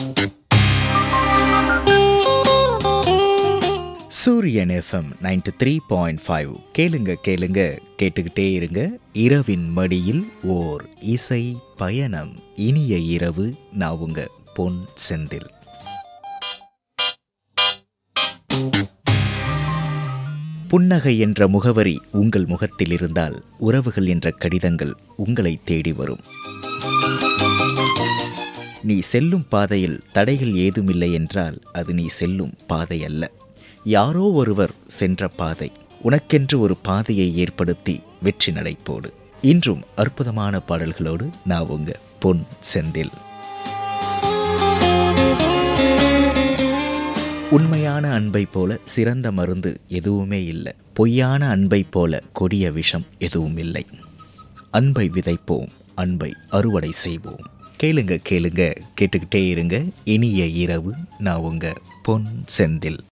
சூரியன் FM ninety three point five கேளுங்க கேளுங்க கேட்டுக்கிட்டே இருங்க இரவின் மடியில் ஓர் இசை பயணம் இனிய இரவு நான் உங்க பொன் செந்தில் புன்னகை என்ற முகவரி உங்கள் முகத்தில் இருந்தால் உறவுகள் என்ற கடிதங்கள் உங்களை தேடி வரும் நீ செல்லும் பாதையில் தடைகள் ஏதுமில்லை என்றால் அது நீ செல்லும் பாதை அல்ல யாரோ ஒருவர் சென்ற பாதை உனக்கென்று ஒரு பாதையை ஏற்படுத்தி வெற்றி நடைப்போடு இன்றும் அற்புதமான பாடல்களோடு நான் உங்க பொன் செந்தில் உண்மையான அன்பை போல சிறந்த மருந்து எதுவுமே இல்லை பொய்யான அன்பை போல கொடிய விஷம் எதுவும் இல்லை அன்பை விதைப்போம் அன்பை அறுவடை செய்வோம் கேளுங்க கேளுங்க கேட்டுக்கிட்டே இருங்க இனிய இரவு நான் உங்க பொன் செந்தில்